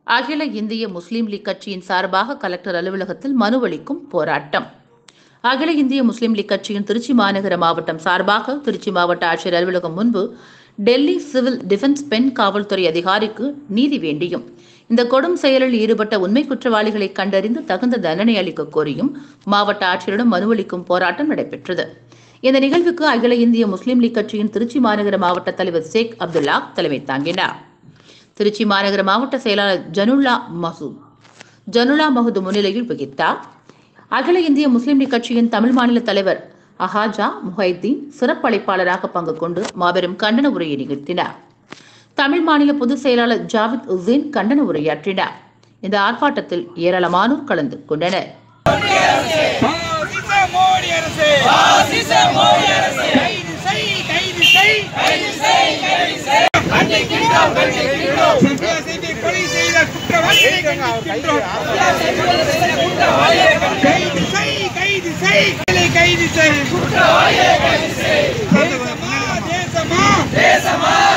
அகில இந்திய முஸ்லீம் லீக் கட்சியின் சார்பாக கலெக்டர் அலுவலகத்தில் மனு அளிக்கும் போராட்டம் அகில இந்திய முஸ்லீம் லீக் கட்சியின் திருச்சி மாநகர மாவட்டம் சார்பாக திருச்சி மாவட்ட ஆட்சியர் அலுவலகம் முன்பு டெல்லி சிவில் டிஃபென்ஸ் பெண் காவல்துறை அதிகாரிக்கு நீதி வேண்டியும் இந்த கொடும் செயலில் ஈடுபட்ட உண்மை குற்றவாளிகளை கண்டறிந்து தகுந்த தண்டனை அளிக்க கோரியும் மாவட்ட ஆட்சியரிடம் மனு அளிக்கும் போராட்டம் நடைபெற்றது இந்த நிகழ்வுக்கு அகில இந்திய முஸ்லீம் லீக் கட்சியின் திருச்சி மாநகர மாவட்ட தலைவர் ஷேக் அப்துல்லா தலைமை தாங்கினார் திருச்சி மாநகர மாவட்ட செயலாளர் ஜனுல்லா மசூத் ஜனுல்லா மஹூத் முன்னிலையில் வகித்தார் அகில இந்திய முஸ்லீம் லீக் கட்சியின் தமிழ் மாநில தலைவர் அஹாஜா முஹைதீன் சிறப்பு அழைப்பாளராக பங்கு கொண்டு மாபெரும் கண்டன உரையை நிகழ்த்தினார் தமிழ் மாநில பொதுச் செயலாளர் ஜாவித் உசேன் கண்டன உரையாற்றினார் இந்த ஆர்ப்பாட்டத்தில் ஏராளமானோர் கலந்து கொண்டனர் பாசிச மோடி அரசு பாசிச மோடி அரசு கைது செய் கைது செய் கைது செய் கைது செய் கண்டிக்கின்றோம் கண்டிக்கின்றோம் சத்யா செய்தி கொலை செய்த குற்றவாளியை கண்டிக்கின்றோம் கைது செய் கைது செய் கைது செய் குற்றவாளியை கைது செய் தேசமா தேசமா தேசமா